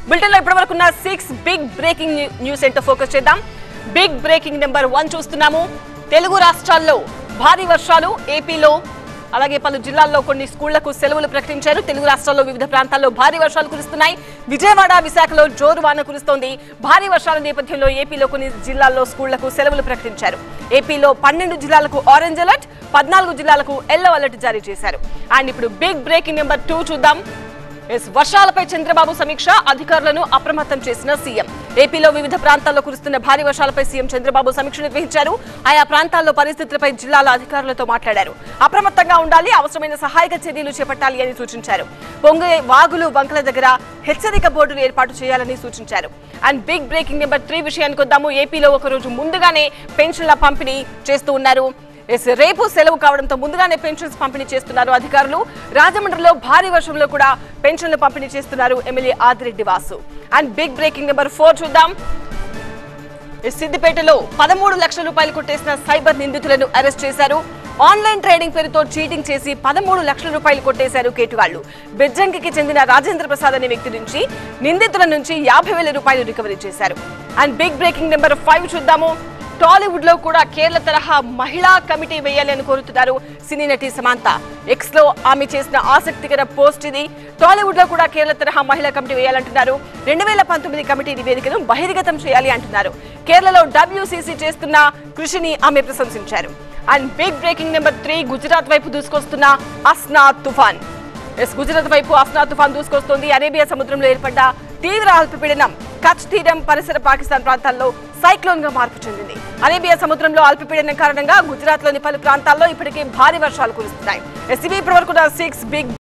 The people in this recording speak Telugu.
బులెటిన్ లో ఇప్పటివరకు ఉన్న సిక్స్ బిగ్ బ్రేకింగ్ న్యూస్ ఏంటో ఫోకస్ చేద్దాం బిగ్ బ్రేకింగ్ నెంబర్ వన్ చూస్తున్నాము తెలుగు రాష్ట్రాల్లో భారీ వర్షాలు ఏపీలో అలాగే పలు జిల్లాల్లో కొన్ని స్కూళ్లకు సెలవులు ప్రకటించారు తెలుగు రాష్ట్రాల్లో వివిధ ప్రాంతాల్లో భారీ వర్షాలు కురుస్తున్నాయి విజయవాడ విశాఖలో జోరు వాన కురుస్తోంది భారీ వర్షాల నేపథ్యంలో ఏపీలో కొన్ని జిల్లాల్లో స్కూళ్లకు సెలవులు ప్రకటించారు ఏపీలో పన్నెండు జిల్లాలకు ఆరెంజ్ అలర్ట్ పద్నాలుగు జిల్లాలకు ఎల్లో అలర్ట్ జారీ చేశారు అండ్ ఇప్పుడు బిగ్ బ్రేకింగ్ నెంబర్ టూ చూద్దాం ఎస్ వర్షాలపై చంద్రబాబు సమీక్ష అధికారులను అప్రమత్తం చేసిన సీఎం ఏపీలో వివిధ ప్రాంతాల్లో కురుస్తున్న భారీ వర్షాలపై సీఎం చంద్రబాబు సమీక్ష నిర్వహించారు ఆయా ప్రాంతాల్లో పరిస్థితులపై జిల్లాల అధికారులతో మాట్లాడారు అప్రమత్తంగా ఉండాలి అవసరమైన సహాయక చర్యలు చేపట్టాలి అని సూచించారు పొంగే వాగులు వంకల దగ్గర హెచ్చరిక బోర్డులు ఏర్పాటు చేయాలని సూచించారు and big breaking number three విషయానికి వద్దాము ఏపీలో ఒక రోజు ముందుగానే పెన్షన్ల పంపిణీ చేస్తూ ఉన్నారు ఎస్ రేపు సెలవు కావడంతో ముందుగానే పెన్షన్స్ పంపిణీ చేస్తున్నారు అధికారులు రాజమండ్రిలో భారీ వర్షంలో కూడా పెన్షన్లు పంపిణీ చేస్తున్నారు MLA Adireddy Vasu and big breaking number four చూద్దాం ఎస్ సిద్దిపేటలో పదమూడు లక్షల రూపాయలు కొట్టేసిన సైబర్ నిందితులను అరెస్ట్ చేశారు ఆన్లైన్ ట్రేడింగ్ పేరుతో చీటింగ్ చేసి పదమూడు లక్షల రూపాయలు కొట్టేశారు కేటువాళ్లు బెజ్జంకికి చెందిన రాజేంద్ర ప్రసాద్ అనే వ్యక్తి నుంచి నిందితుల నుంచి యాభై వేల రూపాయలు రికవరీ చేశారు and big breaking number five చూద్దాము టాలీవుడ్ లో కూడా కేరళ తరహా మహిళా కమిటీ వేయాలి అని కోరుతున్నారు సినీ నటి సమాంత ఎక్స్ లో ఆమె చేసిన ఆసక్తికర పోస్ట్ ఇది టాలీవుడ్ లో కూడా కేరళ తరహా మహిళా కమిటీ వేయాలంటున్నారు రెండు వేల పంతొమ్మిది కమిటీ నివేదికను బహిర్గతం చేయాలి అంటున్నారు కేరళలో డబ్ల్యూసీసీ చేస్తున్న కృషిని ఆమె ప్రశంసించారు and big breaking number three Gujarat వైపు దూసుకొస్తున్న అస్నా తుఫాన్ ఎస్ గుజరాత్ వైపు అస్నా తుఫాన్ దూసుకొస్తోంది అరేబియా సముద్రంలో ఏర్పడ్డ తీవ్ర అల్పపీడనం కచ్ తీరం పరిసర పాకిస్తాన్ ప్రాంతాల్లో సైక్లోన్ గా మార్పు చెందింది అరేబియా సముద్రంలో అల్పపీడనం కారణంగా గుజరాత్ లోని పలు ప్రాంతాల్లో ఇప్పటికే భారీ వర్షాలు కురుస్తున్నాయి ఎస్సీబీ ఇప్పటి వరకు సిక్స్ బిగ్